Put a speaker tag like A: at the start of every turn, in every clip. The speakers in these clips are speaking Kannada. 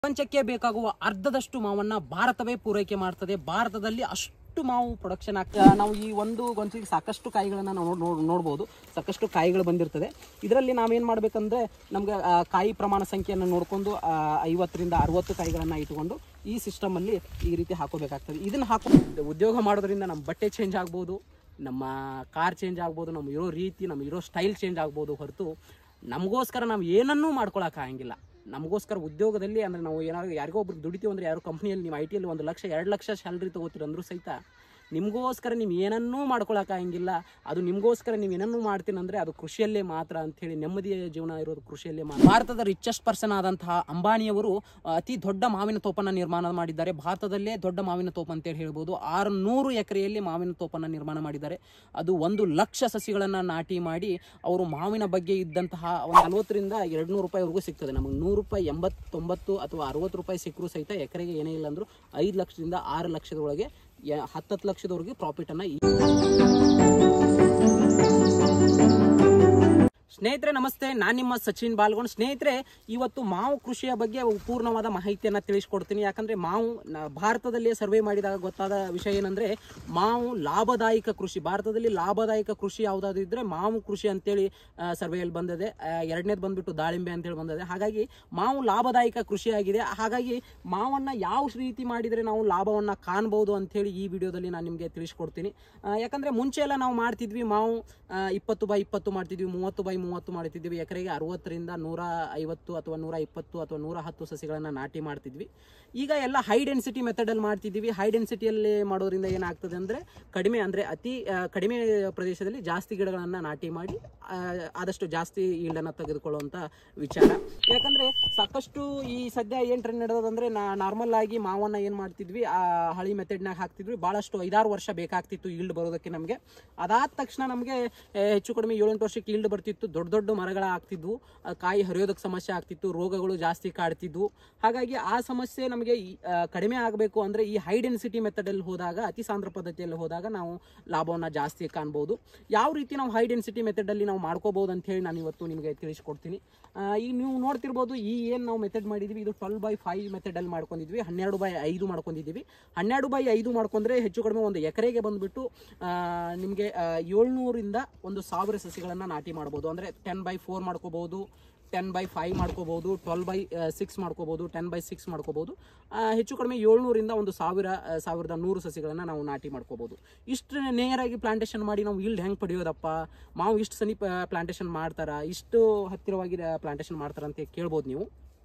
A: ಪ್ರಪಂಚಕ್ಕೆ ಬೇಕಾಗುವ ಅರ್ಧದಷ್ಟು ಮಾವನ್ನ ಭಾರತವೇ ಪೂರೈಕೆ ಮಾಡ್ತದೆ ಭಾರತದಲ್ಲಿ ಅಷ್ಟು ಮಾವು ಪ್ರೊಡಕ್ಷನ್ ಆಗ್ತದೆ ನಾವು ಈ ಒಂದು ಗೊಂಚಿಗೆ ಸಾಕಷ್ಟು ಕಾಯಿಗಳನ್ನ ನಾವು ನೋಡ್- ನೋಡ್- ನೋಡ್ಬೋದು ಸಾಕಷ್ಟು ಕಾಯಿಗಳು ಬಂದಿರ್ತದೆ ಇದರಲ್ಲಿ ನಾವೇನ್ ಮಾಡ್ಬೇಕಂದ್ರೆ ನಮ್ಗೆ ಆ, ಕಾಯಿ ಪ್ರಮಾಣ ಸಂಖ್ಯೆಯನ್ನು ನೋಡ್ಕೊಂಡು ಆ, ಐವತ್ತರಿಂದ ಅರವತ್ತು ಕಾಯಿಗಳನ್ನ ಇಟ್ಕೊಂಡು ಈ ಸಿಸ್ಟಮ್ ಅಲ್ಲಿ ಈ ರೀತಿ ಹಾಕೋಬೇಕಾಗ್ತದೆ ಇದನ್ನ ಹಾಕೋ ಉದ್ಯೋಗ ಮಾಡೋದ್ರಿಂದ ನಮ್ಮ ಬಟ್ಟೆ ಚೇಂಜ್ ಆಗ್ಬೋದು ನಮ್ಮ ಕಾರ್ ಚೇಂಜ್ ಆಗ್ಬೋದು ನಮ್ಮ ಇರೋ ರೀತಿ ನಮ್ಮ ಇರೋ ಸ್ಟೈಲ್ ಚೇಂಜ್ ಆಗ್ಬೋದು ಹೊರತು ನಮಗೋಸ್ಕರ ನಾವು ಏನನ್ನೂ ಮಾಡ್ಕೊಳಕ್ಕಾಗಂಗಿಲ್ಲ ನಮಗೋಸ್ಕರ ಉದ್ಯೋಗದಲ್ಲಿ ಅಂದರೆ ನಾವು ಏನಾದ್ರು ಯಾರಿಗೋ ಒಬ್ರು ದುಡಿತೀವಿ ಅಂದರೆ ಯಾರು ಕಂಪ್ನಿಯಲ್ಲಿ ನೀವು ಐ ಟಿಯಲ್ಲಿ ಒಂದು ಲಕ್ಷ ಎರಡು ಲಕ್ಷ ಸ್ಯಾಲ್ರಿ ತೊಗೋತೀರಿ ಅಂದ್ರೂ ಸಹಿತ ನಿಮಗೋಸ್ಕರ ನೀವು ಏನನ್ನೂ ಮಾಡ್ಕೊಳಕ್ಕಾಗಂಗಿಲ್ಲ ಅದು ನಿಮಗೋಸ್ಕರ ನೀವು ಏನನ್ನೂ ಮಾಡ್ತೀನಿ ಅಂದರೆ ಅದು ಕೃಷಿಯಲ್ಲೇ ಮಾತ್ರ ಅಂಥೇಳಿ ನೆಮ್ಮದಿಯ ಜೀವನ ಇರೋದು ಕೃಷಿಯಲ್ಲೇ ಮಾತ್ರ ಭಾರತದ ರಿಚೆಸ್ಟ್ ಪರ್ಸನ್ ಆದಂತಹ ಅಂಬಾನಿಯವರು ಆ, ಅತಿ ದೊಡ್ಡ ಮಾವಿನ ತೋಪನ್ನು ನಿರ್ಮಾಣ ಮಾಡಿದ್ದಾರೆ ಭಾರತದಲ್ಲೇ ದೊಡ್ಡ ಮಾವಿನ ತೋಪ ಅಂತೇಳಿ ಹೇಳ್ಬೋದು ಆರುನೂರು ಎಕರೆಯಲ್ಲಿ ಮಾವಿನ ತೋಪನ್ನು ನಿರ್ಮಾಣ ಮಾಡಿದ್ದಾರೆ ಅದು ಒಂದು ಲಕ್ಷ ಸಸಿಗಳನ್ನು ನಾಟಿ ಮಾಡಿ ಅವರು ಮಾವಿನ ಬಗ್ಗೆ ಇದ್ದಂತಹ ಒಂದು ನಲ್ವತ್ತರಿಂದ ಎರಡು ನೂರು ರೂಪಾಯಿವರೆಗೂ ಸಿಗ್ತದೆ ನಮಗೆ ನೂರು ರೂಪಾಯಿ ಎಂಬತ್ತೊಂಬತ್ತು ಅಥವಾ ಅರವತ್ತು ರೂಪಾಯಿ ಸಿಕ್ಕರೂ ಸಹಿತ ಎಕರೆಗೆ ಏನೇ ಇಲ್ಲ ಅಂದರೂ ಐದು ಲಕ್ಷದಿಂದ ಆರು ಲಕ್ಷದ ಒಳಗೆ ಯ- ಹತ್ತತ್ತು ಲಕ್ಷದವರೆಗೆ ಪ್ರಾಫಿಟನ್ನು ಸ್ನೇಹಿತರೆ ನಮಸ್ತೆ ನಾನು ನಿಮ್ಮ ಸಚಿನ್ ಬಾಲ್ಗೊಂಡ್ ಸ್ನೇಹಿತರೆ ಇವತ್ತು ಮಾವು ಕೃಷಿಯ ಬಗ್ಗೆ ಪೂರ್ಣವಾದ ಮಾಹಿತಿಯನ್ನು ತಿಳಿಸ್ಕೊಡ್ತೀನಿ ಯಾಕಂದ್ರೆ ಮಾವು ನ- ಭಾರತದಲ್ಲಿ ಸರ್ವೆ ಮಾಡಿದಾಗ ಗೊತ್ತಾದ ವಿಷಯ ಏನಂದ್ರೆ ಮಾವು ಲಾಭದಾಯಕ ಕೃಷಿ ಭಾರತದಲ್ಲಿ ಲಾಭದಾಯಕ ಕೃಷಿ ಯಾವುದಾದ್ರು ಇದ್ರೆ ಮಾವು ಕೃಷಿ ಅಂತೇಳಿ ಸರ್ವೆಯಲ್ಲಿ ಬಂದಿದೆ ಎರಡನೇದು ಬಂದ್ಬಿಟ್ಟು ದಾಳಿಂಬೆ ಅಂತೇಳಿ ಬಂದಿದೆ ಹಾಗಾಗಿ ಮಾವು ಲಾಭದಾಯಕ ಕೃಷಿಯಾಗಿದೆ ಹಾಗಾಗಿ ಮಾವನ್ನ ಯಾವ ರೀತಿ ಮಾಡಿದರೆ ನಾವು ಲಾಭವನ್ನ ಕಾಣ್ಬೋದು ಅಂತೇಳಿ ಈ ವಿಡಿಯೋದಲ್ಲಿ ನಾನು ನಿಮಗೆ ತಿಳಿಸ್ಕೊಡ್ತೀನಿ ಆ, ಯಾಕಂದ್ರೆ ಮುಂಚೆ ಎಲ್ಲ ನಾವು ಮಾಡ್ತಿದ್ವಿ ಮಾವು ಆ, ಇಪ್ಪತ್ತು ಬೈ ಇಪ್ಪತ್ತು ಮಾಡ್ತಿದ್ವಿ ಮೂವತ್ತು ಬೈ ಮೂವತ್ತು ಮಾಡ್ತಿದ್ವಿ ಎಕರೆಗೆ ಅರವತ್ತರಿಂದ ನೂರ ಐವತ್ತು ಅಥವಾ ನೂರ ಇಪ್ಪತ್ತು ಅಥವಾ ನೂರ ಹತ್ತು ಸಸಿಗಳನ್ನು ನಾಟಿ ಮಾಡ್ತಿದ್ವಿ ಈಗ ಎಲ್ಲ ಹೈ ಡೆನ್ಸಿಟಿ ಮೆಥಡಲ್ಲಿ ಮಾಡ್ತಿದ್ದೀವಿ ಹೈ ಡೆನ್ಸಿಟಿಯಲ್ಲಿ ಮಾಡೋದ್ರಿಂದ ಏನಾಗ್ತದೆ ಅಂದರೆ ಕಡಿಮೆ ಅಂದರೆ ಅತಿ ಆ, ಕಡಿಮೆ ಪ್ರದೇಶದಲ್ಲಿ ಜಾಸ್ತಿ ಗಿಡಗಳನ್ನು ನಾಟಿ ಮಾಡಿ ಆ, ಆದಷ್ಟು ಜಾಸ್ತಿ ಈಲ್ಡನ್ನು ತೆಗೆದುಕೊಳ್ಳುವಂಥ ವಿಚಾರ ಯಾಕಂದರೆ ಸಾಕಷ್ಟು ಈ ಸದ್ಯ ಏನು ಟ್ರೆಂಡ್ ನಡೆಯೋದಂದ್ರೆ ನಾ ನಾರ್ಮಲ್ ಆಗಿ ಮಾವನ್ನ ಏನು ಮಾಡ್ತಿದ್ವಿ ಆ ಹಳಿ ಮೆಥಡ್ನಾಗ ಹಾಕ್ತಿದ್ವಿ ಭಾಳಷ್ಟು ಐದಾರು ವರ್ಷ ಬೇಕಾಗ್ತಿತ್ತು ಈಲ್ಡ್ ಬರೋದಕ್ಕೆ ನಮಗೆ ಅದಾದ ತಕ್ಷಣ ನಮಗೆ ಹೆಚ್ಚು ಕಡಿಮೆ ಏಳೆಂಟು ವರ್ಷಕ್ಕೆ ಈಲ್ಡ್ ಬರ್ತಿತ್ತು ದೊಡ್ಡ ದೊಡ್ಡ ಮರಗಳ ಆಗ್ತಿದ್ವು ಆ, ಕಾಯಿ ಹರಿಯೋದಕ್ಕೆ ಸಮಸ್ಯೆ ಆಗ್ತಿತ್ತು ರೋಗಗಳು ಜಾಸ್ತಿ ಕಾಡ್ತಿದ್ವು ಹಾಗಾಗಿ ಆ ಸಮಸ್ಯೆ ನಮಗೆ ಈ, ಆ, ಕಡಿಮೆ ಆಗಬೇಕು ಅಂದರೆ ಈ ಹೈ ಡೆನ್ಸಿಟಿ ಮೆಥಡಲ್ಲಿ ಹೋದಾಗ ಅತಿ ಸಾಂದ್ರ ಪದ್ಧತಿಯಲ್ಲಿ ಹೋದಾಗ ನಾವು ಲಾಭವನ್ನು ಜಾಸ್ತಿ ಕಾಣ್ಬೋದು ಯಾವ ರೀತಿ ನಾವು ಹೈ ಡೆನ್ಸಿಟಿ ಮೆಥಡಲ್ಲಿ ನಾವು ಮಾಡ್ಕೋಬಹುದು ಅಂತ ಹೇಳಿ ನಾನು ಇವತ್ತು ನಿಮಗೆ ತಿಳಿಸ್ಕೊಡ್ತೀನಿ ಆ, ಈಗ ನೀವು ನೋಡ್ತಿರ್ಬೋದು ಈ ಏನು ನಾವು ಮೆಥಡ್ ಮಾಡಿದ್ವಿ ಇದು ಟ್ವೆಲ್ ಬೈ ಫೈವ್ ಮೆಥಡಲ್ಲಿ ಮಾಡ್ಕೊಂಡಿದ್ವಿ ಹನ್ನೆರಡು ಬೈ ಐದು ಮಾಡ್ಕೊಂಡಿದ್ದೀವಿ ಹನ್ನೆರಡು ಬೈ ಐದು ಮಾಡ್ಕೊಂಡ್ರೆ ಹೆಚ್ಚು ಕಡಿಮೆ ಒಂದು ಎಕರೆಗೆ ಬಂದ್ಬಿಟ್ಟು ನಿಮಗೆ ಏಳ್ನೂರಿಂದ ಒಂದು ಸಾವಿರ ಸಸಿಗಳನ್ನು ನಾಟಿ ಮಾಡ್ಬೋದು ಅಂದರೆ ಟೆನ್ ಬೈ ಫೋರ್ ಮಾಡ್ಕೋಬಹುದು ಟೆನ್ ಬೈ ಫೈವ್ ಮಾಡ್ಕೋಬಹುದು ಟ್ವೆಲ್ ಬೈ ಸಿಕ್ಸ್ ಮಾಡ್ಕೋಬಹುದು ಟೆನ್ ಬೈ ಸಿಕ್ಸ್ ಮಾಡ್ಕೋಬಹುದು ಹೆಚ್ಚು ಕಡಿಮೆ ಏಳ್ನೂರಿಂದ ಒಂದು ಸಾವಿರ ಆ, ಸಾವಿರದ ನೂರು ಸಸಿಗಳನ್ನು ನಾವು ನಾಟಿ ಮಾಡ್ಕೋಬಹುದು ಇಷ್ಟು ನೇರಾಗಿ ಪ್ಲಾಂಟೇಶನ್ ಮಾಡಿ ನಾವು ಇಲ್ಡ್ ಹೆಂಗೆ ಪಡೆಯೋದಪ್ಪ ಮಾವು ಇಷ್ಟು ಸನಿ ಪ್ಲಾಂಟೇಶನ್ ಮಾಡ್ತಾರಾ ಇಷ್ಟು ಹತ್ತಿರವಾಗಿ ಪ್ಲಾಂಟೇಶನ್ ಮಾಡ್ತಾರ ಅಂತ ಕೇಳ್ಬೋದು ನೀವು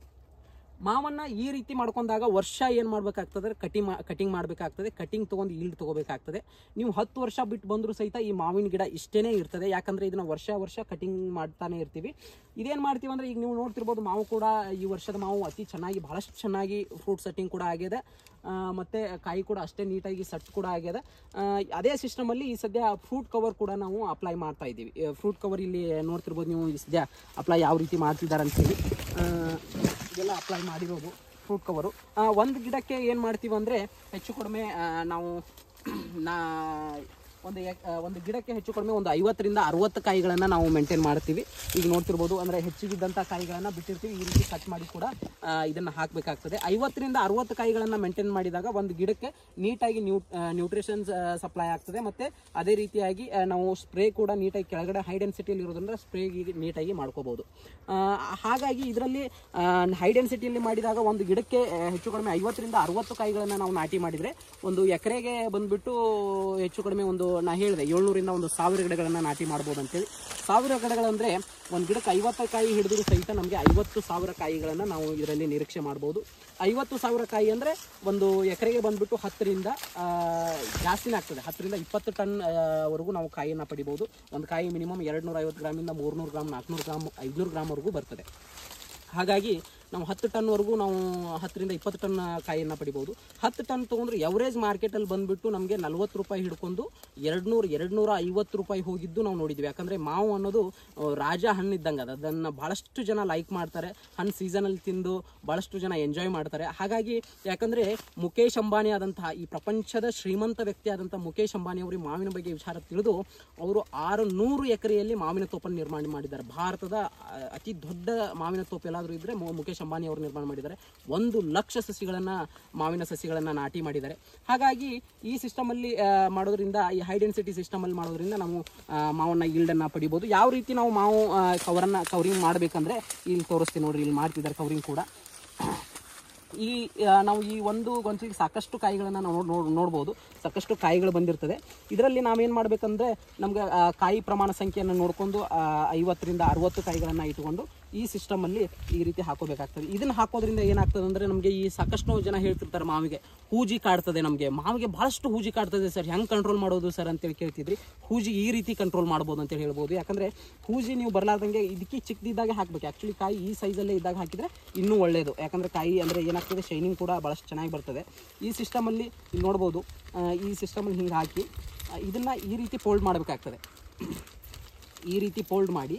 A: ಮಾವನ್ನ ಈ ರೀತಿ ಮಾಡ್ಕೊಂಡಾಗ ವರ್ಷ ಏನು ಮಾಡ್ಬೇಕಾಗ್ತದೆ ಕಟಿಂಗ್ ಕಟಿಂಗ್ ಮಾಡಬೇಕಾಗ್ತದೆ ಕಟಿಂಗ್ ತೊಗೊಂಡು ಈಲ್ಡ್ ತೊಗೋಬೇಕಾಗ್ತದೆ ನೀವು ಹತ್ತು ವರ್ಷ ಬಿಟ್ಟು ಬಂದರೂ ಸಹಿತ ಈ ಮಾವಿನ ಗಿಡ ಇಷ್ಟೇ ಇರ್ತದೆ ಯಾಕಂದ್ರೆ ಇದನ್ನ ವರ್ಷ ವರ್ಷ ಕಟಿಂಗ್ ಮಾಡ್ತಾನೆ ಇರ್ತೀವಿ ಇದೇನು ಮಾಡ್ತೀವಿ ಅಂದ್ರೆ ಈಗ ನೀವು ನೋಡ್ತಿರ್ಬೋದು ಮಾವು ಕೂಡ ಈ ವರ್ಷದ ಮಾವು ಅತಿ ಚೆನ್ನಾಗಿ ಬಹಳಷ್ಟು ಚೆನ್ನಾಗಿ ಫ್ರೂಟ್ ಸೆಟ್ಟಿಂಗ್ ಕೂಡ ಆಗಿದೆ ಆ, ಮತ್ತೆ ಕಾಯಿ ಕೂಡ ಅಷ್ಟೇ ನೀಟಾಗಿ ಸಟ್ ಕೂಡ ಆಗ್ಯದ ಆ, ಅದೇ ಸಿಸ್ಟಮಲ್ಲಿ ಈ ಸದ್ಯ ಫ್ರೂಟ್ ಕವರ್ ಕೂಡ ನಾವು ಅಪ್ಲೈ ಮಾಡ್ತಾ ಇದ್ದೀವಿ ಫ್ರೂಟ್ ಕವರ್ ಇಲ್ಲಿ ನೋಡ್ತಿರ್ಬೋದು ನೀವು ಈ ಸದ್ಯ ಅಪ್ಲೈ ಯಾವ ರೀತಿ ಮಾಡ್ತಿದ್ದಾರೆ ಅಂತೇಳಿ ಆ, ಇದೆಲ್ಲ ಅಪ್ಲೈ ಮಾಡಿರೋದು ಫ್ರೂಟ್ ಕವರು ಒಂದು ಗಿಡಕ್ಕೆ ಏನು ಮಾಡ್ತೀವಿ ಅಂದರೆ ಹೆಚ್ಚು ಕಡಿಮೆ ಆ, ನಾವು ನಾ ಒಂದು ಎಕ್- ಆ, ಒಂದು ಗಿಡಕ್ಕೆ ಹೆಚ್ಚು ಕಡಿಮೆ ಒಂದು ಐವತ್ತರಿಂದ ಅರವತ್ತು ಕಾಯಿಗಳನ್ನು ನಾವು ಮೇಂಟೈನ್ ಮಾಡ್ತೀವಿ ಈಗ ನೋಡ್ತಿರ್ಬೋದು ಅಂದರೆ ಹೆಚ್ಚಿಗಿದ್ದಂಥ ಕಾಯಿಗಳನ್ನು ಬಿಟ್ಟಿರ್ತೀವಿ ಈ ರೀತಿ ಕಟ್ ಮಾಡಿ ಕೂಡ ಆ, ಇದನ್ನು ಹಾಕಬೇಕಾಗ್ತದೆ ಐವತ್ತರಿಂದ ಅರವತ್ತು ಕಾಯಿಗಳನ್ನು ಮೇಂಟೈನ್ ಮಾಡಿದಾಗ ಒಂದು ಗಿಡಕ್ಕೆ ನೀಟಾಗಿ ನ್ಯೂ ನ್ಯೂಟ್ರಿಷನ್ಸ್ ಸಪ್ಲೈ ಆಗ್ತದೆ ಮತ್ತು ಅದೇ ರೀತಿಯಾಗಿ ಆ, ನಾವು ಸ್ಪ್ರೇ ಕೂಡ ನೀಟಾಗಿ ಕೆಳಗಡೆ ಹೈ ಡೆನ್ಸಿಟಿಯಲ್ಲಿ ಇರೋದ್ರಿಂದ ಸ್ಪ್ರೇ ನೀಟಾಗಿ ಮಾಡ್ಕೋಬೋದು ಆ, ಹಾಗಾಗಿ ಇದರಲ್ಲಿ ಹೈ ಡೆನ್ಸಿಟಿಯಲ್ಲಿ ಮಾಡಿದಾಗ ಒಂದು ಗಿಡಕ್ಕೆ ಆ, ಹೆಚ್ಚು ಕಡಿಮೆ ಐವತ್ತರಿಂದ ಅರವತ್ತು ಕಾಯಿಗಳನ್ನು ನಾವು ನಾಟಿ ಮಾಡಿದರೆ ಒಂದು ಎಕರೆಗೆ ಬಂದ್ಬಿಟ್ಟು ಹೆಚ್ಚು ಕಡಿಮೆ ಒಂದು ನಾ ಹೇಳಿದೆ ಏಳ್ನೂರಿಂದ ಒಂದು ಸಾವಿರ ಗಿಡಗಳನ್ನು ನಾಟಿ ಮಾಡ್ಬೋದು ಅಂತೇಳಿ ಸಾವಿರ ಗಿಡಗಳಂದರೆ ಒಂದು ಗಿಡಕ್ಕೆ ಐವತ್ತು ಕಾಯಿ ಹಿಡಿದ್ರು ಸಹಿತ ನಮಗೆ ಐವತ್ತು ಸಾವಿರ ಕಾಯಿಗಳನ್ನು ನಾವು ಇದರಲ್ಲಿ ನಿರೀಕ್ಷೆ ಮಾಡ್ಬೋದು ಐವತ್ತು ಸಾವಿರ ಕಾಯಿ ಅಂದರೆ ಒಂದು ಎಕರೆಗೆ ಬಂದ್ಬಿಟ್ಟು ಹತ್ತರಿಂದ ಆ, ಜಾಸ್ತಿನೇ ಆಗ್ತದೆ ಹತ್ತರಿಂದ ಇಪ್ಪತ್ತು ಟನ್ ಆ, ವರೆಗೂ ನಾವು ಕಾಯಿಯನ್ನು ಪಡಿಬೋದು ಒಂದು ಕಾಯಿ ಮಿನಿಮಮ್ ಎರಡು ನೂರ ಐವತ್ತು ಗ್ರಾಮಿಂದ ಮೂರ್ನೂರು ಗ್ರಾಮ್ ನಾಲ್ಕುನೂರು ಗ್ರಾಮ್ ಐದುನೂರು ಗ್ರಾಮ್ವರೆಗೂ ಬರ್ತದೆ ಹಾಗಾಗಿ ನಾವು ಹತ್ತು ಟನ್ವರೆಗೂ ನಾವು ಹತ್ತರಿಂದ ಇಪ್ಪತ್ತು ಟನ್ ಕಾಯಿಯನ್ನು ಪಡಿಬೋದು ಹತ್ತು ಟನ್ ತೊಗೊಂಡ್ರೆ ಎವರೇಜ್ ಮಾರ್ಕೆಟಲ್ಲಿ ಬಂದುಬಿಟ್ಟು ನಮಗೆ ನಲ್ವತ್ತು ರೂಪಾಯಿ ಹಿಡ್ಕೊಂಡು ಎರಡು ನೂರು ಎರಡು ನೂರ ಐವತ್ತು ರೂಪಾಯಿ ಹೋಗಿದ್ದು ನಾವು ನೋಡಿದ್ವಿ ಯಾಕಂದರೆ ಮಾವು ಅನ್ನೋದು ಆ, ರಾಜ ಹಣ್ಣು ಇದ್ದಂಗೆ ಅದು ಅದನ್ನು ಭಾಳಷ್ಟು ಜನ ಲೈಕ್ ಮಾಡ್ತಾರೆ ಹಣ್ಣು ಸೀಸನಲ್ಲಿ ತಿಂದು ಭಾಳಷ್ಟು ಜನ ಎಂಜಾಯ್ ಮಾಡ್ತಾರೆ ಹಾಗಾಗಿ ಯಾಕಂದರೆ ಮುಖೇಶ್ ಅಂಬಾನಿ ಆದಂತಹ ಈ ಪ್ರಪಂಚದ ಶ್ರೀಮಂತ ವ್ಯಕ್ತಿ ಆದಂಥ ಮುಖೇಶ್ ಅಂಬಾನಿ ಅವರು ಮಾವಿನ ಬಗ್ಗೆ ವಿಚಾರ ತಿಳಿದು ಅವರು ಆರು ನೂರು ಎಕರೆಯಲ್ಲಿ ಮಾವಿನ ತೋಪನ್ನು ನಿರ್ಮಾಣ ಮಾಡಿದ್ದಾರೆ ಭಾರತದ ಆ, ಅತಿ ದೊಡ್ಡ ಮಾವಿನ ತೋಪ ಎಲ್ಲಾದರೂ ಇದ್ದರೆ ಮುಖೇಶ್ ಮುಖೇಶ್ ಅಂಬಾನಿ ಅವರು ನಿರ್ಮಾಣ ಮಾಡಿದ್ದಾರೆ ಒಂದು ಲಕ್ಷ ಸಸಿಗಳನ್ನು ಮಾವಿನ ಸಸಿಗಳನ್ನು ನಾಟಿ ಮಾಡಿದ್ದಾರೆ ಹಾಗಾಗಿ ಈ ಸಿಸ್ಟಮಲ್ಲಿ ಮಾಡೋದ್ರಿಂದ ಈ ಹೈ ಡೆನ್ಸಿಟಿ ಸಿಸ್ಟಮಲ್ಲಿ ಮಾಡೋದ್ರಿಂದ ನಾವು ಆ, ಮಾವನ್ನ ಈಲ್ಡನ್ನು ಪಡಿಬೋದು ಯಾವ ರೀತಿ ನಾವು ಮಾವು ಕವರನ್ನು ಕವರಿಂಗ್ ಮಾಡಬೇಕಂದ್ರೆ ಇಲ್ಲಿ ತೋರಿಸ್ತೀನಿ ನೋಡ್ರಿ ಇಲ್ಲಿ ಮಾಡ್ತಿದ್ದಾರೆ ಕವರಿಂಗ್ ಕೂಡ ಈ ಆ, ನಾವು ಈ ಒಂದು ಗೊಂಚಲಿಗೆ ಸಾಕಷ್ಟು ಕಾಯಿಗಳನ್ನು ನಾವು ನೋಡ್ ನೋಡ್- ನೋಡ್ಬೋದು ಸಾಕಷ್ಟು ಕಾಯಿಗಳು ಬಂದಿರ್ತದೆ ಇದರಲ್ಲಿ ನಾವೇನು ಮಾಡಬೇಕಂದ್ರೆ ನಮ್ಗೆ ಆ, ಕಾಯಿ ಪ್ರಮಾಣ ಸಂಖ್ಯೆಯನ್ನು ನೋಡ್ಕೊಂಡು ಆ, ಐವತ್ತರಿಂದ ಅರವತ್ತು ಕಾಯಿಗಳನ್ನು ಇಟ್ಕೊಂಡು ಈ ಸಿಸ್ಟಮಲ್ಲಿ ಈ ರೀತಿ ಹಾಕೋಬೇಕಾಗ್ತದೆ ಇದನ್ನು ಹಾಕೋದ್ರಿಂದ ಏನಾಗ್ತದೆ ಅಂದರೆ ನಮಗೆ ಈ ಸಾಕಷ್ಟು ಜನ ಹೇಳ್ತಿರ್ತಾರೆ ಮಾವಿಗೆ ಹೂಜಿ ಕಾಡ್ತದೆ ನಮಗೆ ಮಾವಿಗೆ ಭಾಳಷ್ಟು ಹೂಜಿ ಕಾಡ್ತದೆ ಸರ್ ಹೆಂಗೆ ಕಂಟ್ರೋಲ್ ಮಾಡೋದು ಸರ್ ಅಂತೇಳಿ ಕೇಳ್ತಿದ್ರಿ ಹೂಜಿ ಈ ರೀತಿ ಕಂಟ್ರೋಲ್ ಮಾಡ್ಬೋದು ಅಂತೇಳಿ ಹೇಳ್ಬೋದು ಯಾಕಂದರೆ ಹೂಜಿ ನೀವು ಬರಲಾರ್ದಂಗೆ ಇದಕ್ಕೆ ಚಿಕ್ಕದಿದ್ದಾಗ ಹಾಕ್ಬೇಕು ಆ್ಯಕ್ಚುಲಿ ಕಾಯಿ ಈ ಸೈಜಲ್ಲೇ ಇದ್ದಾಗ ಹಾಕಿದರೆ ಇನ್ನೂ ಒಳ್ಳೆಯದು ಯಾಕಂದರೆ ಕಾಯಿ ಅಂದರೆ ಏನಾಗ್ತದೆ ಶೈನಿಂಗ್ ಕೂಡ ಭಾಳಷ್ಟು ಚೆನ್ನಾಗಿ ಬರ್ತದೆ ಈ ಸಿಸ್ಟಮಲ್ಲಿ ಇಲ್ಲಿ ನೋಡ್ಬೋದು ಆ, ಈ ಸಿಸ್ಟಮಲ್ಲಿ ಹಿಂಗೆ ಹಾಕಿ ಇದನ್ನು ಈ ರೀತಿ ಫೋಲ್ಡ್ ಮಾಡಬೇಕಾಗ್ತದೆ ಈ ರೀತಿ ಫೋಲ್ಡ್ ಮಾಡಿ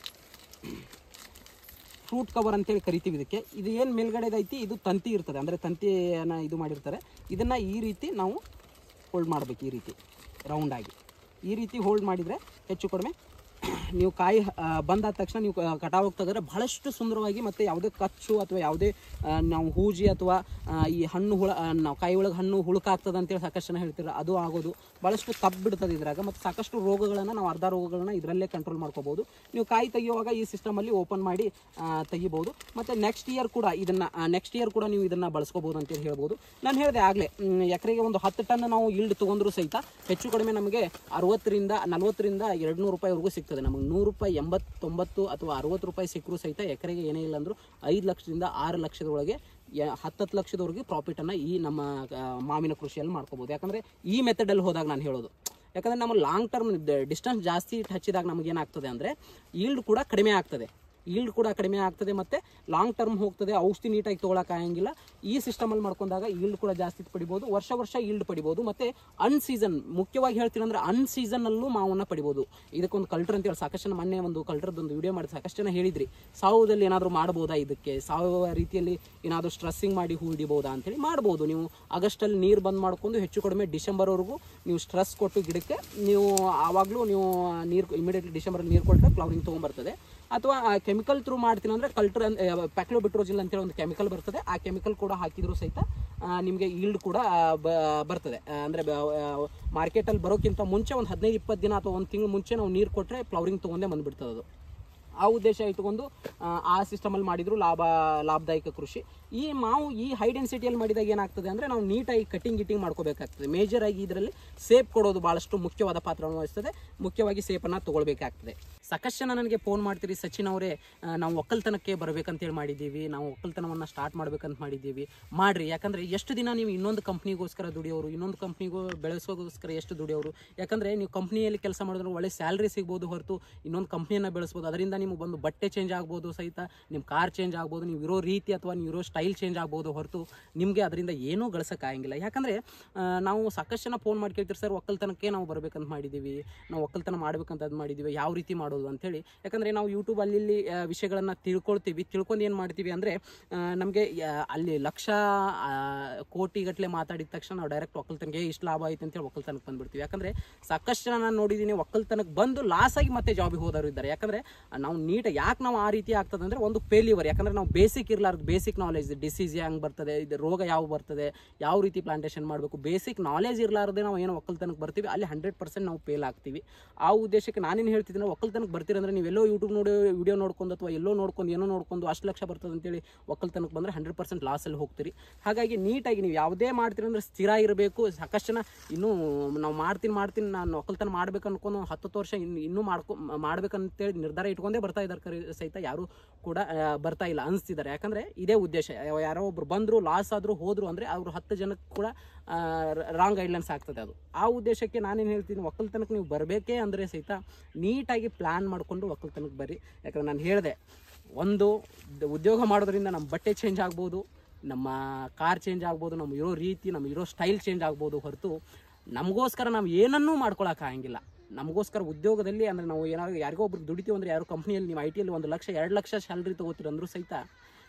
A: ಫ್ರೂಟ್ ಕವರ್ ಅಂತೇಳಿ ಕರಿತೀವಿ ಇದಕ್ಕೆ ಇದು ಏನು ಮೇಲ್ಗಡೆ ಐತಿ ಇದು ತಂತಿ ಇರ್ತದೆ ಅಂದರೆ ತಂತಿಯನ್ನು ಇದು ಮಾಡಿರ್ತಾರೆ ಇದನ್ನು ಈ ರೀತಿ ನಾವು ಹೋಲ್ಡ್ ಮಾಡಬೇಕು ಈ ರೀತಿ ರೌಂಡಾಗಿ ಈ ರೀತಿ ಹೋಲ್ಡ್ ಮಾಡಿದರೆ ಹೆಚ್ಚು ಕಡಿಮೆ ನೀವು ಕಾಯಿ ಆ, ಬಂದಾದ ತಕ್ಷಣ ನೀವು ಕಟಾವು ತೆಗೆದ್ರೆ ಬಹಳಷ್ಟು ಸುಂದರವಾಗಿ ಮತ್ತು ಯಾವುದೇ ಕಚ್ಚು ಅಥವಾ ಯಾವುದೇ ಆ, ನಾವು ಹೂಜಿ ಅಥವಾ ಆ, ಈ ಹಣ್ಣು ಹುಳ ಆ, ನಾವು ಕಾಯಿ ಒಳಗೆ ಹಣ್ಣು ಹುಳುಕಾಗ್ತದೆ ಅಂತೇಳಿ ಸಾಕಷ್ಟು ಜನ ಹೇಳ್ತಾರೆ ಅದು ಆಗೋದು ಭಾಳಷ್ಟು ಕಬ್ಬು ಬಿಡ್ತದೆ ಇದ್ರಾಗ ಮತ್ತು ಸಾಕಷ್ಟು ರೋಗಗಳನ್ನು ನಾವು ಅರ್ಧ ರೋಗಗಳನ್ನ ಇದರಲ್ಲೇ ಕಂಟ್ರೋಲ್ ಮಾಡ್ಕೋಬೋದು ನೀವು ಕಾಯಿ ತೆಗೆಯುವಾಗ ಈ ಸಿಸ್ಟಮಲ್ಲಿ ಓಪನ್ ಮಾಡಿ ಆ, ತೆಗಿಬೋದು ಮತ್ತು ನೆಕ್ಸ್ಟ್ ಇಯರ್ ಕೂಡ ಇದನ್ನು ನೆಕ್ಸ್ಟ್ ಇಯರ್ ಕೂಡ ನೀವು ಇದನ್ನು ಬಳಸ್ಕೋಬೋದು ಅಂತೇಳಿ ಹೇಳ್ಬೋದು ನಾನು ಹೇಳಿದೆ ಆಗಲೇ ಎಕರೆಗೆ ಒಂದು ಹತ್ತು ಟನ್ ನಾವು ಈಲ್ಡ್ ತೊಗೊಂಡ್ರು ಸಹಿತ ಹೆಚ್ಚು ಕಡಿಮೆ ನಮಗೆ ಅರವತ್ತರಿಂದ ನಲ್ವತ್ತರಿಂದ ಎರಡು ನೂರು ರೂಪಾಯಿವರೆಗೂ ಸಿಗ್ತದೆ ನಮಗೆ ನೂರು ರೂಪಾಯಿ ಎಂಬತ್ತೊಂಬತ್ತು ಅಥವಾ ಅರವತ್ತು ರೂಪಾಯಿ ಸಿಕ್ಕರೂ ಸಹಿತ ಎಕರೆಗೆ ಏನೇ ಇಲ್ಲ ಅಂದರೂ ಐದು ಲಕ್ಷದಿಂದ ಆರು ಲಕ್ಷದೊಳಗೆ ಯ- ಹತ್ತತ್ತು ಲಕ್ಷದವರೆಗೆ ಪ್ರಾಫಿಟನ್ನು ಈ ನಮ್ಮ ಆ, ಮಾವಿನ ಕೃಷಿಯಲ್ಲಿ ಮಾಡ್ಕೋಬೋದು ಯಾಕಂದರೆ ಈ ಮೆಥಡಲ್ಲಿ ಹೋದಾಗ ನಾನು ಹೇಳೋದು ಯಾಕಂದರೆ ನಮ್ಮ ಲಾಂಗ್ ಟರ್ಮ್ ಡಿಸ್ಟೆನ್ಸ್ ಜಾಸ್ತಿ ಹಚ್ಚಿದಾಗ ನಮಗೆ ಏನಾಗ್ತದೆ ಅಂದರೆ ಈಲ್ಡ್ ಕೂಡ ಕಡಿಮೆ ಆಗ್ತದೆ ಈಲ್ಡ್ ಕೂಡ ಕಡಿಮೆ ಆಗ್ತದೆ ಮತ್ತು ಲಾಂಗ್ ಟರ್ಮ್ ಹೋಗ್ತದೆ ಔಷಧಿ ನೀಟಾಗಿ ತೊಗೊಳಕ್ಕಾಗಂಗಿಲ್ಲ ಈ ಸಿಸ್ಟಮಲ್ಲಿ ಮಾಡ್ಕೊಂಡಾಗ ಈಲ್ಡ್ ಕೂಡ ಜಾಸ್ತಿ ಪಡಿಬೋದು ವರ್ಷ ವರ್ಷ ಈಲ್ಡ್ ಪಡಿಬೋದು ಮತ್ತು ಅನ್ ಸೀಸನ್ ಮುಖ್ಯವಾಗಿ ಹೇಳ್ತೀನಿ ಅಂದರೆ ಅನ್ ಸೀಸನ್ನಲ್ಲೂ ಮಾವನ್ನು ಪಡಿಬೋದು ಇದಕ್ಕೊಂದು ಕಲ್ಟರ್ ಅಂತೇಳಿ ಸಾಕಷ್ಟು ಜನ ಮೊನ್ನೆ ಒಂದು ಕಲ್ಟರ್ದೊಂದು ವಿಡಿಯೋ ಮಾಡಿ ಸಾಕಷ್ಟು ಜನ ಹೇಳಿದ್ರಿ ಸಾವಯವದಲ್ಲಿ ಏನಾದರೂ ಮಾಡ್ಬೋದಾ ಇದಕ್ಕೆ ಸಾವಯವ ರೀತಿಯಲ್ಲಿ ಏನಾದರೂ ಸ್ಟ್ರೆಸ್ಸಿಂಗ್ ಮಾಡಿ ಹೂ ಹಿಡಿಬೋದಾ ಅಂತೇಳಿ ಮಾಡ್ಬೋದು ನೀವು ಆಗಸ್ಟಲ್ಲಿ ನೀರು ಬಂದ್ ಮಾಡ್ಕೊಂಡು ಹೆಚ್ಚು ಕಡಿಮೆ ಡಿಸೆಂಬರ್ವರೆಗೂ ನೀವು ಸ್ಟ್ರೆಸ್ ಕೊಟ್ಟು ಗಿಡಕ್ಕೆ ನೀವು ಆವಾಗಲೂ ನೀವು ನೀರು ಇಮಿಡಿಯೇಟ್ಲಿ ಡಿಸೆಂಬರಲ್ಲಿ ನೀರು ಕೊಟ್ಟರೆ ಫ್ಲವರಿಂಗ್ ತೊಗೊಂಬರ್ತದೆ ಅಥವಾ ಕೆಮಿಕಲ್ ಥ್ರೂ ಮಾಡ್ತೀನಿ ಅಂದರೆ ಕಲ್ಟರ್ ಪ್ಯಾಕ್ಲೋಬಿಟ್ರೋಜಿಲ್ ಅಂತೇಳಿ ಒಂದು ಕೆಮಿಕಲ್ ಬರ್ತದೆ ಆ ಕೆಮಿಕಲ್ ಕೂಡ ಹಾಕಿದ್ರು ಸಹಿತ ನಿಮಗೆ ಈಲ್ಡ್ ಕೂಡ ಆ, ಬ- ಬರ್ತದೆ ಆ, ಅಂದ್ರೆ ಮಾರ್ಕೆಟಲ್ಲಿ ಬರೋಕ್ಕಿಂತ ಮುಂಚೆ ಒಂದು ಹದಿನೈದು ಇಪ್ಪತ್ತು ದಿನ ಅಥವಾ ಒಂದು ತಿಂಗಳು ಮುಂಚೆ ನಾವು ನೀರು ಕೊಟ್ಟರೆ ಫ್ಲವರಿಂಗ್ ತೊಗೊಂಡೇ ಬಂದ್ಬಿಡ್ತದೆ ಅದು ಆ ಉದ್ದೇಶ ಇಟ್ಕೊಂಡು ಆ, ಆ ಸಿಸ್ಟಮಲ್ಲಿ ಮಾಡಿದ್ರು ಲಾಭ ಲಾಭದಾಯಕ ಕೃಷಿ ಈ ಮಾವು ಈ ಹೈ ಡೆನ್ಸಿಟಿಯಲ್ಲಿ ಮಾಡಿದಾಗ ಏನಾಗ್ತದೆ ಅಂದರೆ ನಾವು ನೀಟಾಗಿ ಕಟಿಂಗ್ ಗಿಟಿಂಗ್ ಮಾಡ್ಕೋಬೇಕಾಗ್ತದೆ ಮೇಜರ್ ಆಗಿ ಇದರಲ್ಲಿ ಸೇಪ್ ಕೊಡೋದು ಭಾಳಷ್ಟು ಮುಖ್ಯವಾದ ಪಾತ್ರವನ್ನು ವಹಿಸ್ತದೆ ಮುಖ್ಯವಾಗಿ ಸೇಪನ್ನು ತಗೊಳ್ಬೇಕಾಗ್ತದೆ ಸಾಕಷ್ಟು ಜನ ನನಗೆ ಫೋನ್ ಮಾಡ್ತೀರಿ ಸಚಿನ್ ಅವರೇ ಆ, ನಾವು ಒಕ್ಕಲ್ತನಕ್ಕೆ ಬರಬೇಕಂತೇಳಿ ಮಾಡಿದ್ದೀವಿ ನಾವು ಒಕ್ಕಲ್ತನವನ್ನು ಸ್ಟಾರ್ಟ್ ಮಾಡ್ಬೇಕಂತ ಮಾಡಿದ್ದೀವಿ ಮಾಡ್ರಿ ಯಾಕಂದರೆ ಎಷ್ಟು ದಿನ ನೀವು ಇನ್ನೊಂದು ಕಂಪ್ನಿಗೋಸ್ಕರ ದುಡಿಯೋರು ಇನ್ನೊಂದು ಕಂಪ್ನಿಗೂ ಬೆಳೆಸೋಗೋಸ್ಕರ ಎಷ್ಟು ದುಡಿಯೋರು ಯಾಕಂದರೆ ನೀವು ಕಂಪ್ನಿಯಲ್ಲಿ ಕೆಲಸ ಮಾಡಿದ್ರೆ ಒಳ್ಳೆ ಸ್ಯಾಲ್ರಿ ಸಿಗ್ಬೋದು ಹೊರತು ಇನ್ನೊಂದು ಕಂಪ್ನಿಯನ್ನು ಬೆಳೆಸ್ಬೋದು ಅದರಿಂದ ನಿಮಗೆ ಬಂದು ಬಟ್ಟೆ ಚೇಂಜ್ ಆಗ್ಬೋದು ಸಹಿತ ನಿಮ್ಮ ಕಾರ್ ಚೇಂಜ್ ಆಗ್ಬೋದು ನೀವು ಇರೋ ರೀತಿ ಅಥವಾ ನೀವು ಇರೋ ಸ್ಟೈಲ್ ಚೇಂಜ್ ಆಗ್ಬೋದು ಹೊರತು ನಿಮಗೆ ಅದರಿಂದ ಏನೂ ಗಳಿಸೋಕ್ಕಾಗಂಗಿಲ್ಲ ಯಾಕಂದರೆ ನಾವು ಸಾಕಷ್ಟು ಜನ ಫೋನ್ ಮಾಡಿ ಕೇಳ್ತೀರಿ ಸರ್ ಒಕ್ಕಲ್ತನಕ್ಕೆ ನಾವು ಬರ್ಬೇಕಂತ ಮಾಡಿದ್ದೀವಿ ನಾವು ಒಕ್ಕಲ್ತನ ಮಾಡ್ಬೇಕಂತ ಅದು ಮಾಡಿದ್ದೀವಿ ಯಾವ ರೀತಿ ಮಾಡೋದು ಅಂತೇಳಿ ಯಾಕಂದರೆ ನಾವು ಯೂಟ್ಯೂಬ್ ಅಲ್ಲಿ ಇಲ್ಲಿ ವಿಷಯಗಳನ್ನು ತಿಳ್ಕೊಳ್ತೀವಿ ತಿಳ್ಕೊಂಡು ಏನು ಮಾಡ್ತೀವಿ ಅಂದರೆ ನಮಗೆ ಅಲ್ಲಿ ಲಕ್ಷ ಆ, ಕೋಟಿಗಟ್ಟಲೆ ಮಾತಾಡಿದ ತಕ್ಷಣ ನಾವು ಡೈರೆಕ್ಟ್ ಒಕ್ಕಲ್ತನಕ್ಕೆ ಇಷ್ಟು ಲಾಭ ಆಯ್ತು ಅಂತೇಳಿ ಒಕ್ಕಲ್ತನಕ್ಕೆ ಬಂದ್ಬಿಡ್ತೀವಿ ಯಾಕಂದರೆ ಸಾಕಷ್ಟು ಜನ ನಾನು ನೋಡಿದ್ದೀನಿ ಒಕ್ಕಲ್ತನಕ್ಕೆ ಬಂದು ಲಾಸ್ ಆಗಿ ಮತ್ತೆ ಜಾಬಿಗೆ ಹೋದವರು ಇದ್ದಾರೆ ಯಾಕಂದರೆ ನಾವು ನೀಟ್ ಯಾಕೆ ನಾವು ಆ ರೀತಿ ಆಗ್ತದೆ ಅಂದರೆ ಒಂದು ಫೇಲ್ಯೂವರ್ ಯಾಕಂದರೆ ನಾವು ಬೇಸಿಕ್ ಇರಲಾರ್ದು ಬೇಸಿಕ್ ನಾಲೆಜ್ ಡಿಸೀಸ್ ಹೆಂಗೆ ಬರ್ತದೆ ಇದು ರೋಗ ಯಾವ ಬರ್ತದೆ ಯಾವ ರೀತಿ ಪ್ಲಾಂಟೇಶನ್ ಮಾಡಬೇಕು ಬೇಸಿಕ್ ನಾಲೆಜ್ ಇರಲಾರ್ದೆ ನಾವು ಏನೋ ಒಕ್ಕಲ್ತನಕ್ಕೆ ಬರ್ತೀವಿ ಅಲ್ಲಿ ಹಂಡ್ರೆಡ್ ಪರ್ಸೆಂಟ್ ನಾವು ಫೇಲ್ ಆಗ್ತೀವಿ ಆ ಉದ್ದೇಶಕ್ಕೆ ನಾನೇನು ಹೇಳ್ತಿದ್ದೀನಿ ಒಕ್ಕಲ್ತನಕ್ಕೆ ಬರ್ತೀರಂದ್ರೆ ನೀವು ಎಲ್ಲೋ ಯೂಟ್ಯೂಬ್ ನೋಡಿ ವಿಡಿಯೋ ನೋಡ್ಕೊಂಡು ಅಥವಾ ಎಲ್ಲೋ ನೋಡ್ಕೊಂಡು ಏನೋ ನೋಡ್ಕೊಂಡು ಅಷ್ಟು ಲಕ್ಷ ಬರ್ತದೆ ಅಂತೇಳಿ ಒಕ್ಕಲ್ತನಕ್ಕೆ ಬಂದರೆ ಹಂಡ್ರೆಡ್ ಪರ್ಸೆಂಟ್ ಲಾಸಲ್ಲಿ ಹೋಗ್ತೀರಿ ಹಾಗಾಗಿ ನೀಟಾಗಿ ನೀವು ಯಾವುದೇ ಮಾಡ್ತೀರಿ ಅಂದ್ರೆ ಸ್ಥಿರ ಇರಬೇಕು ಸಾಕಷ್ಟು ಜನ ಇನ್ನೂ ನಾವು ಮಾಡ್ತೀನಿ ಮಾಡ್ತೀನಿ ನಾನು ಒಕ್ಕಲ್ತನ ಮಾಡ್ಬೇಕು ಅನ್ಕೊಂಡು ಹತ್ತು ವರ್ಷ ಇನ್ನು ಇನ್ನೂ ಮಾಡ್ಕೊ ಮಾಡ್ಬೇಕಂತೇಳಿ ನಿರ್ಧಾರ ಇಟ್ಕೊಂಡೇ ಬರ್ತಾ ಇದ್ದಾರೆ ಕರೆ ಸಹಿತ ಯಾರು ಕೂಡ ಆ, ಬರ್ತಾ ಇಲ್ಲ ಅನಿಸ್ತಿದ್ದಾರೆ ಯಾಕಂದರೆ ಇದೇ ಉದ್ದೇಶ ಯಾವ- ಯಾರೋ ಒಬ್ರು ಬಂದರು ಲಾಸ್ ಆದರೂ ಹೋದರು ಅಂದರೆ ಅವರು ಹತ್ತು ಜನಕ್ಕೆ ಕೂಡ ರಾಂಗ್ ಗೈಡ್ಲೈನ್ಸ್ ಆಗ್ತದೆ ಅದು ಆ ಉದ್ದೇಶಕ್ಕೆ ನಾನೇನು ಹೇಳ್ತೀನಿ ಒಕ್ಕಲ್ತನಕ್ಕೆ ನೀವು ಬರಬೇಕೇ ಅಂದರೆ ಸಹಿತ ನೀಟಾಗಿ ಪ್ಲ್ಯಾನ್ ಮಾಡಿಕೊಂಡು ಒಕ್ಕಲ್ತನಕ್ಕೆ ಬರ್ರಿ ಯಾಕಂದ್ರೆ ನಾನು ಹೇಳಿದೆ ಒಂದು ದ- ಉದ್ಯೋಗ ಮಾಡೋದ್ರಿಂದ ನಮ್ಮ ಬಟ್ಟೆ ಚೇಂಜ್ ಆಗ್ಬೋದು ನಮ್ಮ ಕಾರ್ ಚೇಂಜ್ ಆಗ್ಬೋದು ನಮ್ಮ ಇರೋ ರೀತಿ ನಮ್ಮ ಇರೋ ಸ್ಟೈಲ್ ಚೇಂಜ್ ಆಗ್ಬೋದು ಹೊರತು ನಮಗೋಸ್ಕರ ನಾವು ಏನನ್ನೂ ಮಾಡ್ಕೊಳಕ್ಕಾಗಂಗಿಲ್ಲ ನಮಗೋಸ್ಕರ ಉದ್ಯೋಗದಲ್ಲಿ ಅಂದರೆ ನಾವು ಏನಾದ್ರು ಯಾರಿಗೋ ಒಬ್ರು ದುಡಿತೀವಿ ಅಂದರೆ ಯಾರೋ ಕಂಪ್ನಿಯಲ್ಲಿ ನೀವು ಐ ಟಿಯಲ್ಲಿ ಒಂದು ಲಕ್ಷ ಎರಡು ಲಕ್ಷ ಸ್ಯಾಲ್ರಿ ತೊಗೋತೀರಿ ಅಂದರೂ ಸಹಿತ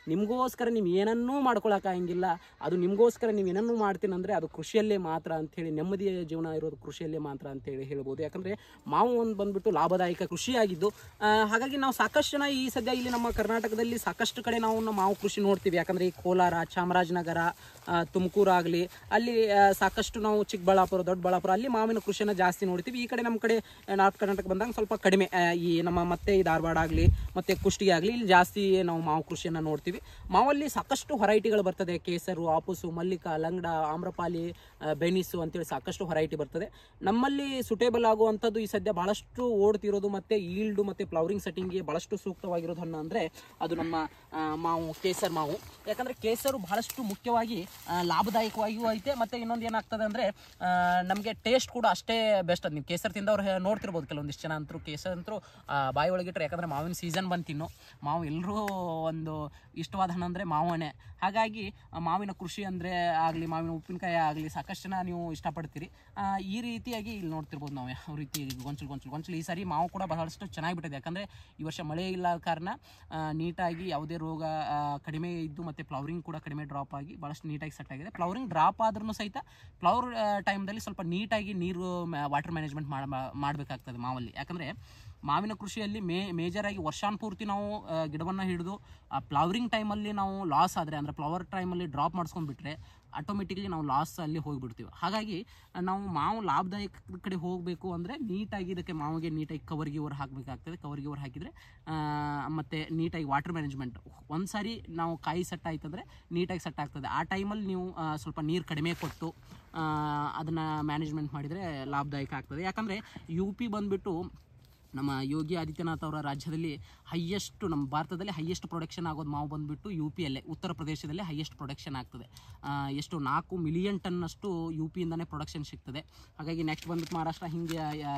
A: ನಿಮಗೋಸ್ಕರ ನೀವು ಏನನ್ನೂ ಮಾಡ್ಕೊಳಕ್ಕಾಗಿಲ್ಲ ಅದು ನಿಮಗೋಸ್ಕರ ನೀವು ಏನನ್ನೂ ಮಾಡ್ತೀನಂದರೆ ಅದು ಕೃಷಿಯಲ್ಲೇ ಮಾತ್ರ ಅಂಥೇಳಿ ನೆಮ್ಮದಿಯ ಜೀವನ ಇರೋದು ಕೃಷಿಯಲ್ಲೇ ಮಾತ್ರ ಅಂತೇಳಿ ಹೇಳ್ಬೋದು ಯಾಕಂದರೆ ಮಾವು ಒಂದು ಬಂದ್ಬಿಟ್ಟು ಲಾಭದಾಯಕ ಕೃಷಿಯಾಗಿದ್ದು ಆ, ಹಾಗಾಗಿ ನಾವು ಸಾಕಷ್ಟು ಜನ ಈ ಸದ್ಯ ಇಲ್ಲಿ ನಮ್ಮ ಕರ್ನಾಟಕದಲ್ಲಿ ಸಾಕಷ್ಟು ಕಡೆ ನಾವು ನಮ್ಮ ಮಾವು ಕೃಷಿ ನೋಡ್ತೀವಿ ಯಾಕಂದರೆ ಈ ಕೋಲಾರ ಚಾಮರಾಜನಗರ ತುಮಕೂರು ಆಗಲಿ ಅಲ್ಲಿ ಆ, ಸಾಕಷ್ಟು ನಾವು ಚಿಕ್ಕಬಳ್ಳಾಪುರ ದೊಡ್ಡಬಳ್ಳಾಪುರ ಅಲ್ಲಿ ಮಾವಿನ ಕೃಷಿಯನ್ನು ಜಾಸ್ತಿ ನೋಡ್ತೀವಿ ಈ ಕಡೆ ನಮ್ಮ ಕಡೆ ನಾರ್ತ್ ಕರ್ನಾಟಕ ಬಂದಾಗ ಸ್ವಲ್ಪ ಕಡಿಮೆ ಆ, ಈ ನಮ್ಮ ಮತ್ತೆ ಈ ಧಾರವಾಡ ಆಗಲಿ ಮತ್ತು ಕುಷ್ಟಗಿ ಆಗಲಿ ಇಲ್ಲಿ ಜಾಸ್ತಿ ನಾವು ಮಾವು ಕೃಷಿಯನ್ನು ನೋಡ್ತೀವಿ ಮಾವಲ್ಲಿ ಸಾಕಷ್ಟು ಹೊರೈಟಿಗಳು ಬರ್ತದೆ ಕೇಸರು ಆಪುಸು ಮಲ್ಲಿಕ ಲಂಗಡ ಆಮ್ರಪಾಲಿ ಆ, ಬೆನಿಸು ಅಂತೇಳಿ ಸಾಕಷ್ಟು ಹೊರೈಟಿ ಬರ್ತದೆ ನಮ್ಮಲ್ಲಿ ಸುಟೇಬಲ್ ಆಗುವಂಥದ್ದು ಈ ಸದ್ಯ ಬಹಳಷ್ಟು ಓಡ್ತಿರೋದು ಮತ್ತು ಈಲ್ಡು ಮತ್ತು ಫ್ಲವರಿಂಗ್ ಸೆಟ್ಟಿಂಗ್ಗೆ ಬಹಳಷ್ಟು ಸೂಕ್ತವಾಗಿರೋದು ಹಣ್ಣು ಅಂದರೆ ಅದು ನಮ್ಮ ಆ, ಮಾವು ಕೇಸರ್ ಮಾವು ಯಾಕಂದರೆ ಕೇಸರು ಬಹಳಷ್ಟು ಮುಖ್ಯವಾಗಿ ಆ, ಲಾಭದಾಯಕವಾಗಿಯೂ ಐತೆ ಮತ್ತು ಇನ್ನೊಂದು ಏನಾಗ್ತದೆ ಅಂದರೆ ನಮಗೆ ಟೇಸ್ಟ್ ಕೂಡ ಅಷ್ಟೇ ಬೆಸ್ಟ್ ಅದು ನೀವು ಕೇಸರ್ ತಿಂದವ್ರು ಹೇ- ನೋಡ್ತಿರ್ಬೋದು ಕೆಲವೊಂದಿಷ್ಟು ಜನ ಅಂತರೂ ಕೇಸರ್ ಅಂತರೂ ಬಾಯಿ ಒಳಗಿಟ್ರೆ ಯಾಕಂದರೆ ಮಾವಿನ ಸೀಸನ್ ಬಂತು ತಿನ್ನು ಮಾವು ಎಲ್ಲರೂ ಒಂದು ಇಷ್ಟವಾದ ಹಣ್ಣು ಅಂದರೆ ಮಾವನೇ ಹಾಗಾಗಿ ಆ, ಮಾವಿನ ಕೃಷಿ ಅಂದರೆ ಆಗಲಿ ಮಾವಿನ ಉಪ್ಪಿನಕಾಯಿ ಆಗಲಿ ಸಾಕಷ್ಟು ಜನ ನೀವು ಇಷ್ಟಪಡ್ತೀರಿ ಆ, ಈ ರೀತಿಯಾಗಿ ಇಲ್ಲಿ ನೋಡ್ತಿರ್ಬೋದು ನಾವು ಯಾವ ರೀತಿ ಗೊಂಚಲು ಗೊಂಚಲು ಗೊಂಚಲು ಈ ಸಾರಿ ಮಾವು ಕೂಡ ಬಹಳಷ್ಟು ಚೆನ್ನಾಗಿಬಿಟ್ಟಿದೆ ಯಾಕಂದರೆ ಈ ವರ್ಷ ಮಳೆ ಇಲ್ಲ ಕಾರಣ ಆ, ನೀಟಾಗಿ ಯಾವುದೇ ರೋಗ ಆ, ಕಡಿಮೆ ಇದ್ದು ಮತ್ತು ಫ್ಲವರಿಂಗ್ ಕೂಡ ಕಡಿಮೆ ಡ್ರಾಪ್ ಆಗಿ ಭಾಳಷ್ಟು ನೀಟಾಗಿ ಸೆಟ್ ಆಗಿದೆ ಫ್ಲವರಿಂಗ್ ಡ್ರಾಪ್ ಆದ್ರೂ ಸಹಿತ ಫ್ಲವರ್ ಟೈಮ್ದಲ್ಲಿ ಸ್ವಲ್ಪ ನೀಟಾಗಿ ನೀರು ವಾಟರ್ ಮ್ಯಾನೇಜ್ಮೆಂಟ್ ಮಾಡಬೇಕಾಗ್ತದೆ ಮಾವಲ್ಲಿ ಯಾಕಂದರೆ ಮಾವಿನ ಕೃಷಿಯಲ್ಲಿ ಮೇ ಮೇಜರಾಗಿ ವರ್ಷಾನುಪೂರ್ತಿ ನಾವು ಗಿಡವನ್ನು ಹಿಡಿದು ಆ ಫ್ಲವರಿಂಗ್ ಟೈಮಲ್ಲಿ ನಾವು ಲಾಸ್ ಆದರೆ ಅಂದರೆ ಫ್ಲವರ್ ಟೈಮಲ್ಲಿ ಡ್ರಾಪ್ ಮಾಡಿಸ್ಕೊಂಡ್ಬಿಟ್ರೆ ಆಟೋಮೆಟಿಕ್ಲಿ ನಾವು ಲಾಸ್ ಅಲ್ಲಿ ಹೋಗಿಬಿಡ್ತೀವಿ ಹಾಗಾಗಿ ನಾವು ಮಾವು ಲಾಭದಾಯಕ ಕಡೆ ಹೋಗಬೇಕು ಅಂದರೆ ನೀಟಾಗಿ ಇದಕ್ಕೆ ಮಾವಿಗೆ ನೀಟಾಗಿ ಕವರ್ ಗಿವರ್ ಹಾಕಬೇಕಾಗ್ತದೆ ಕವರ್ ಗಿವರ್ ಹಾಕಿದರೆ ಮತ್ತು ನೀಟಾಗಿ ವಾಟರ್ ಮ್ಯಾನೇಜ್ಮೆಂಟ್ ಒಂದು ಸಾರಿ ನಾವು ಕಾಯಿ ಸೆಟ್ ಆಯ್ತಂದರೆ ನೀಟಾಗಿ ಸೆಟ್ ಆಗ್ತದೆ ಆ ಟೈಮಲ್ಲಿ ನೀವು ಆ, ಸ್ವಲ್ಪ ನೀರು ಕಡಿಮೆ ಕೊಟ್ಟು ಅದನ್ನು ಮ್ಯಾನೇಜ್ಮೆಂಟ್ ಮಾಡಿದರೆ ಲಾಭದಾಯಕ ಆಗ್ತದೆ ಯಾಕಂದರೆ ಯು ಪಿ ಬಂದುಬಿಟ್ಟು ನಮ್ಮ ಯೋಗಿ ಆದಿತ್ಯನಾಥ್ ಅವರ ರಾಜ್ಯದಲ್ಲಿ ಹೈಯೆಸ್ಟ್ ನಮ್ಮ ಭಾರತದಲ್ಲಿ ಹೈಯೆಸ್ಟ್ ಪ್ರೊಡಕ್ಷನ್ ಆಗೋದು ಮಾವು ಬಂದುಬಿಟ್ಟು ಯು ಪಿಯಲ್ಲೇ ಉತ್ತರ ಪ್ರದೇಶದಲ್ಲಿ ಹೈಯೆಸ್ಟ್ ಪ್ರೊಡಕ್ಷನ್ ಆಗ್ತದೆ ಆ, ಎಷ್ಟು ನಾಲ್ಕು ಮಿಲಿಯನ್ ಟನ್ನಷ್ಟು ಯು ಪಿಯಿಂದನೇ ಪ್ರೊಡಕ್ಷನ್ ಸಿಗ್ತದೆ ಹಾಗಾಗಿ ನೆಕ್ಸ್ಟ್ ಬಂದ್ಬಿಟ್ಟು ಮಹಾರಾಷ್ಟ್ರ ಹಿಂಗೆ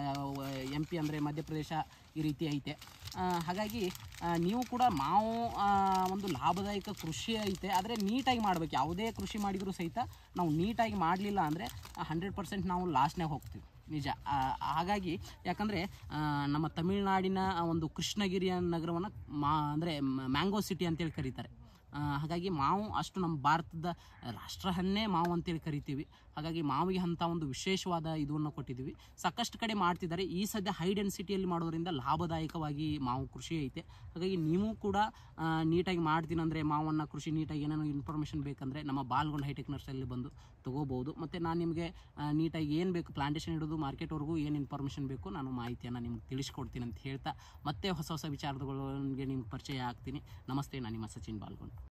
A: ಎಂ ಪಿ ಅಂದರೆ ಮಧ್ಯಪ್ರದೇಶ ಈ ರೀತಿ ಐತೆ ಆ, ಹಾಗಾಗಿ ಆ, ನೀವು ಕೂಡ ಮಾವು ಆ, ಒಂದು ಲಾಭದಾಯಕ ಕೃಷಿ ಐತೆ ಆದರೆ ನೀಟಾಗಿ ಮಾಡಬೇಕು ಯಾವುದೇ ಕೃಷಿ ಮಾಡಿದರೂ ಸಹಿತ ನಾವು ನೀಟಾಗಿ ಮಾಡಲಿಲ್ಲ ಅಂದರೆ ಹಂಡ್ರೆಡ್ ಪರ್ಸೆಂಟ್ ನಾವು ಲಾಸ್ಟ್ನಾಗ ಹೋಗ್ತೀವಿ ನಿಜ ಆ, ಹಾಗಾಗಿ ಯಾಕಂದರೆ ನಮ್ಮ ತಮಿಳುನಾಡಿನ ಆ ಒಂದು ಕೃಷ್ಣಗಿರಿಯ ನಗರವನ್ನು ಮಾ ಅಂದರೆ ಮ್ಯಾಂಗೋ ಸಿಟಿ ಅಂತೇಳಿ ಕರೀತಾರೆ ಆ, ಹಾಗಾಗಿ ಮಾವು ಅಷ್ಟು ನಮ್ಮ ಭಾರತದ ರಾಷ್ಟ್ರವನ್ನೇ ಮಾವು ಅಂತೇಳಿ ಕರಿತೀವಿ ಹಾಗಾಗಿ ಮಾವಿಗೆ ಅಂಥ ಒಂದು ವಿಶೇಷವಾದ ಇದನ್ನು ಕೊಟ್ಟಿದ್ದೀವಿ ಸಾಕಷ್ಟು ಕಡೆ ಮಾಡ್ತಿದ್ದಾರೆ ಈ ಸದ್ಯ ಹೈ ಡೆನ್ಸಿಟಿಯಲ್ಲಿ ಮಾಡೋದ್ರಿಂದ ಲಾಭದಾಯಕವಾಗಿ ಮಾವು ಕೃಷಿ ಐತೆ ಹಾಗಾಗಿ ನೀವು ಕೂಡ ಆ, ನೀಟಾಗಿ ಮಾಡ್ತೀನಂದರೆ ಮಾವನ್ನು ಕೃಷಿ ನೀಟಾಗಿ ಏನೇನೋ ಇನ್ಫಾರ್ಮೇಷನ್ ಬೇಕಂದರೆ ನಮ್ಮ ಬಾಲ್ಗೊಂಡ್ ಹೈಟೆಕ್ ನರ್ಸರಿಯಲ್ಲಿ ಬಂದು ತೊಗೋಬೋದು ಮತ್ತು ನಾನು ನಿಮಗೆ ಆ, ನೀಟಾಗಿ ಏನು ಬೇಕು ಪ್ಲಾಂಟೇಶನ್ ಇಡೋದು ಮಾರ್ಕೆಟ್ವರೆಗೂ ಏನು ಇನ್ಫಾರ್ಮೇಷನ್ ಬೇಕು ನಾನು ಮಾಹಿತಿಯನ್ನು ನಿಮ್ಗೆ ತಿಳಿಸ್ಕೊಡ್ತೀನಿ ಅಂತ ಹೇಳ್ತಾ ಮತ್ತೆ ಹೊಸ ಹೊಸ ವಿಚಾರದಗಳಿಗೆ ನಿಮ್ಗೆ ಪರಿಚಯ ಆಗ್ತೀನಿ ನಮಸ್ತೆ ನಾನು ನಿಮ್ಮ ಸಚಿನ್ ಬಾಲ್ಗೊಂಡ್